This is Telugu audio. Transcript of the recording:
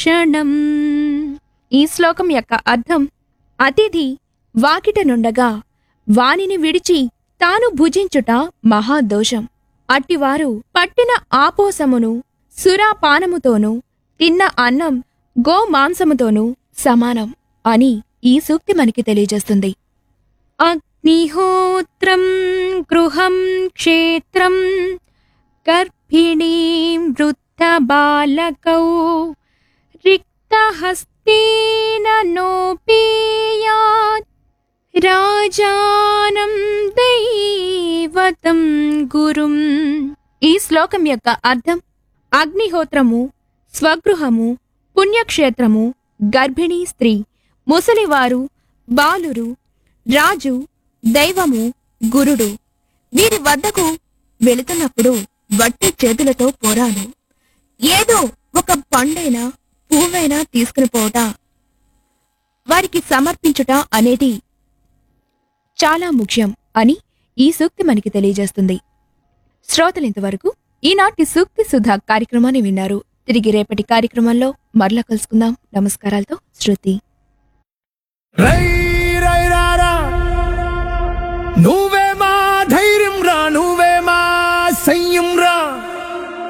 భక్షణం ఈ శ్లోకం యొక్క అర్థం అతిథి వాకిట నుండగా వానిని విడిచి తాను భుజించుట మహాదోషం అట్టివారు పట్టిన ఆపోసమును సురాపానముతోనూ తిన్న అన్నం గోమాంసముతోనూ సమానం అని ఈ సూక్తి మనకి తెలియజేస్తుంది అగ్నిహోత్రం గృహం క్షేత్రం గర్భిణీం వృద్ధ బాలకౌ రిక్తహస్తేన నోపేయాత్ రాజానం దైవతం గురుం ఈ శ్లోకం యొక్క అర్థం అగ్నిహోత్రము స్వగృహము పుణ్యక్షేత్రము గర్భిణీ స్త్రీ ముసలివారు బాలురు రాజు దైవము గురుడు వీరి వద్దకు వెళుతున్నప్పుడు వట్టి చేతులతో పోరాడు ఏదో ఒక పండైనా పువ్వైనా తీసుకుని పోవట వారికి సమర్పించుట అనేది చాలా ముఖ్యం అని ఈ సూక్తి మనకి తెలియజేస్తుంది శ్రోతలు ఇంతవరకు ఈనాటి సూక్తి సుధా కార్యక్రమాన్ని విన్నారు తిరిగి రేపటి కార్యక్రమంలో మరలా కలుసుకుందాం నమస్కారాలతో శృతి రై